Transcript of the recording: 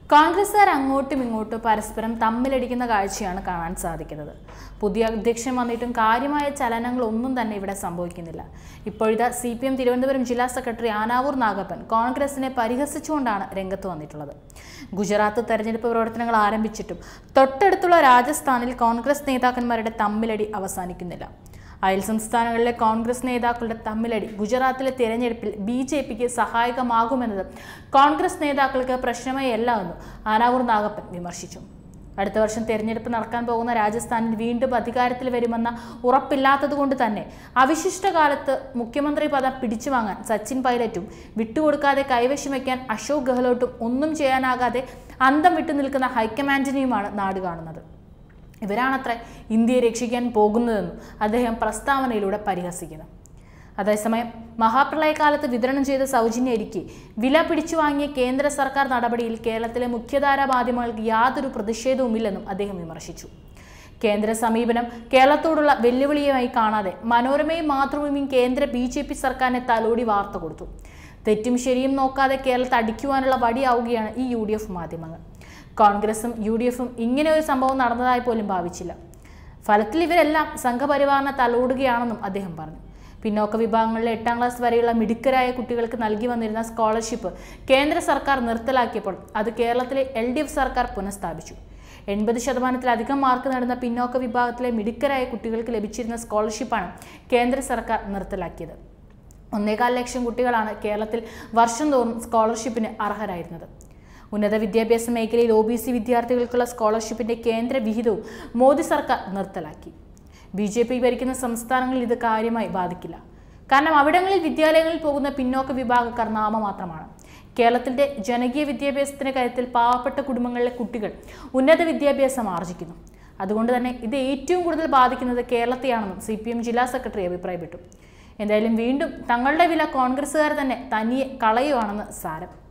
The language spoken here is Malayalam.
കോൺഗ്രസ്സുകാർ അങ്ങോട്ടും ഇങ്ങോട്ടും പരസ്പരം തമ്മിലടിക്കുന്ന കാഴ്ചയാണ് കാണാൻ സാധിക്കുന്നത് പുതിയ അധ്യക്ഷൻ വന്നിട്ടും കാര്യമായ ചലനങ്ങളൊന്നും തന്നെ ഇവിടെ സംഭവിക്കുന്നില്ല ഇപ്പോഴിതാ സി പി എം തിരുവനന്തപുരം ജില്ലാ സെക്രട്ടറി ആനാവൂർ നാഗപ്പൻ കോൺഗ്രസിനെ പരിഹസിച്ചുകൊണ്ടാണ് രംഗത്ത് വന്നിട്ടുള്ളത് ഗുജറാത്ത് തെരഞ്ഞെടുപ്പ് പ്രവർത്തനങ്ങൾ ആരംഭിച്ചിട്ടും തൊട്ടടുത്തുള്ള രാജസ്ഥാനിൽ കോൺഗ്രസ് നേതാക്കന്മാരുടെ തമ്മിലടി അവസാനിക്കുന്നില്ല അയൽ സംസ്ഥാനങ്ങളിലെ കോൺഗ്രസ് നേതാക്കളുടെ തമ്മിലടി ഗുജറാത്തിലെ തിരഞ്ഞെടുപ്പിൽ ബി ജെ പിക്ക് സഹായകമാകുമെന്നത് കോൺഗ്രസ് നേതാക്കൾക്ക് പ്രശ്നമേ അല്ല എന്നും ആനാവൂർ നാഗപ്പൻ വിമർശിച്ചു അടുത്ത വർഷം തെരഞ്ഞെടുപ്പ് നടക്കാൻ പോകുന്ന രാജസ്ഥാനിൽ വീണ്ടും അധികാരത്തിൽ വരുമെന്ന ഉറപ്പില്ലാത്തതുകൊണ്ട് തന്നെ അവിശിഷ്ടകാലത്ത് മുഖ്യമന്ത്രി പദം പിടിച്ചു വാങ്ങാൻ സച്ചിൻ പൈലറ്റും വിട്ടുകൊടുക്കാതെ കൈവശം വയ്ക്കാൻ അശോക് ഗെഹ്ലോട്ടും ഒന്നും ചെയ്യാനാകാതെ അന്തം വിട്ടു നിൽക്കുന്ന ഹൈക്കമാൻഡിനെയുമാണ് നാട് കാണുന്നത് ഇവരാണത്ര ഇന്ത്യയെ രക്ഷിക്കാൻ പോകുന്നതെന്നും അദ്ദേഹം പ്രസ്താവനയിലൂടെ പരിഹസിക്കുന്നു അതേസമയം മഹാപ്രളയകാലത്ത് വിതരണം ചെയ്ത സൗജന്യ അരിക്ക് വില പിടിച്ചു വാങ്ങിയ കേന്ദ്ര സർക്കാർ നടപടിയിൽ കേരളത്തിലെ മുഖ്യധാരാ മാധ്യമങ്ങൾക്ക് യാതൊരു പ്രതിഷേധവുമില്ലെന്നും അദ്ദേഹം വിമർശിച്ചു കേന്ദ്ര സമീപനം കേരളത്തോടുള്ള വെല്ലുവിളിയുമായി കാണാതെ മനോരമയും മാതൃഭൂമിയും കേന്ദ്ര ബി ജെ പി സർക്കാരിനെ തലോടി വാർത്ത കൊടുത്തു തെറ്റും ശരിയും നോക്കാതെ കേരളത്തെ അടിക്കുവാനുള്ള വടിയാവുകയാണ് ഈ യു ഡി എഫ് മാധ്യമങ്ങൾ കോൺഗ്രസും യു ഡി എഫും ഇങ്ങനെ ഒരു സംഭവം നടന്നതായി പോലും ഭാവിച്ചില്ല ഫലത്തിൽ ഇവരെല്ലാം സംഘപരിവാറിനെ തലോടുകയാണെന്നും അദ്ദേഹം പറഞ്ഞു പിന്നോക്ക വിഭാഗങ്ങളിലെ എട്ടാം ക്ലാസ് വരെയുള്ള മിടുക്കരായ കുട്ടികൾക്ക് നൽകി വന്നിരുന്ന സ്കോളർഷിപ്പ് കേന്ദ്ര സർക്കാർ നിർത്തലാക്കിയപ്പോൾ അത് കേരളത്തിലെ എൽ ഡി എഫ് സർക്കാർ പുനഃസ്ഥാപിച്ചു എൺപത് ശതമാനത്തിലധികം മാർക്ക് നേടുന്ന പിന്നോക്ക വിഭാഗത്തിലെ മിടുക്കരായ കുട്ടികൾക്ക് ലഭിച്ചിരുന്ന സ്കോളർഷിപ്പാണ് കേന്ദ്ര സർക്കാർ നിർത്തലാക്കിയത് ഒന്നേകാൽ ലക്ഷം കുട്ടികളാണ് കേരളത്തിൽ വർഷം തോറും സ്കോളർഷിപ്പിന് അർഹരായിരുന്നത് ഉന്നത വിദ്യാഭ്യാസ മേഖലയിൽ ഒ ബി സി വിദ്യാർത്ഥികൾക്കുള്ള സ്കോളർഷിപ്പിന്റെ കേന്ദ്ര വിഹിതവും മോദി സർക്കാർ നിർത്തലാക്കി ബി ജെ പി ഭരിക്കുന്ന സംസ്ഥാനങ്ങളിൽ ഇത് കാര്യമായി ബാധിക്കില്ല കാരണം അവിടങ്ങളിൽ വിദ്യാലയങ്ങളിൽ പോകുന്ന പിന്നോക്ക വിഭാഗക്കാർ നാമമാത്രമാണ് കേരളത്തിന്റെ ജനകീയ വിദ്യാഭ്യാസത്തിന്റെ കാര്യത്തിൽ പാവപ്പെട്ട കുടുംബങ്ങളിലെ കുട്ടികൾ ഉന്നത വിദ്യാഭ്യാസം ആർജിക്കുന്നു അതുകൊണ്ട് തന്നെ ഇത് ഏറ്റവും കൂടുതൽ ബാധിക്കുന്നത് കേരളത്തെയാണെന്നും സി പി എം ജില്ലാ സെക്രട്ടറി അഭിപ്രായപ്പെട്ടു എന്തായാലും വീണ്ടും തങ്ങളുടെ വില കോൺഗ്രസ്സുകാർ തന്നെ തനിയെ കളയുവാണെന്ന് സാരം